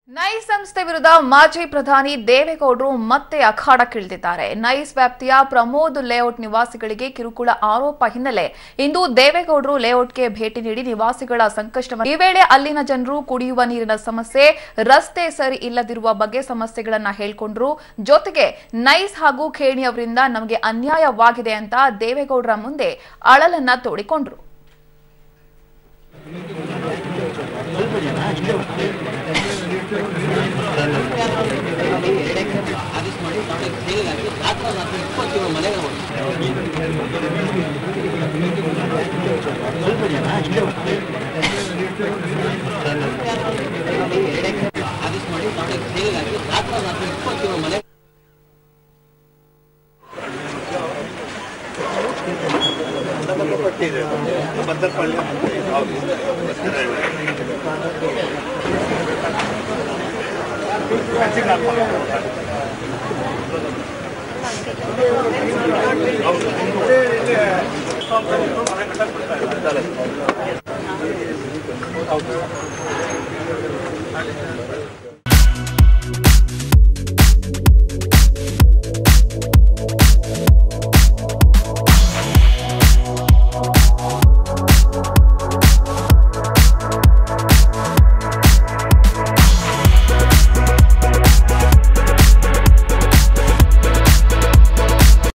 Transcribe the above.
nice ಸಂಸ್ಥೆ ವಿರುದ್ಧ ಮಾಜಿ ಪ್ರಧಾನಿ ದೇವೇಗೌಡರು ಮತ್ತೆ ಅಖಾಡಕ್ಕಿಳಿದಿದ್ದಾರೆ ನೈಸ್ ವ್ಯಾಪ್ತಿಯ ಪ್ರಮೋದ್ ಲೇಔಟ್ ನಿವಾಸಿಗಳಿಗೆ ಕಿರುಕುಳ ಆರೋಪ ಹಿನ್ನೆಲೆ ಇಂದು ದೇವೇಗೌಡರು ಲೇಔಟ್ಗೆ ಭೇಟಿ ನೀಡಿ ನಿವಾಸಿಗಳ ಸಂಕಷ್ಟವನ್ನು ಈ ವೇಳೆ ಅಲ್ಲಿನ ಜನರು ಕುಡಿಯುವ ನೀರಿನ ಸಮಸ್ಯೆ ರಸ್ತೆ ಸರಿ ಇಲ್ಲದಿರುವ ಬಗ್ಗೆ ಸಮಸ್ಯೆಗಳನ್ನ ಹೇಳ್ಕೊಂಡ್ರು ಜೊತೆಗೆ ನೈಸ್ ಹಾಗೂ ಖೇಣಿ ಅವರಿಂದ ನಮಗೆ ಅನ್ಯಾಯವಾಗಿದೆ ಅಂತ ದೇವೇಗೌಡರ ಮುಂದೆ ಅಳಲನ್ನ ತೋಡಿಕೊಂಡ್ರು ಆದೇಶ ಮಾಡಿ ನಾಳೆ ಜೈಲಿಗೆ ಹಾಕಿ ರಾತ್ರಿ ರಾತ್ರಿ ಇಪ್ಪತ್ತೇಳು ಮನೆಗಳು ಆದೇಶ ಮಾಡಿ ನಾಳೆ ಜೈಲಿಗೆ ಹಾಕಿ ರಾತ್ರಿ ರಾತ್ರಿ ಇಪ್ಪತ್ತೇಳು ಮನೆ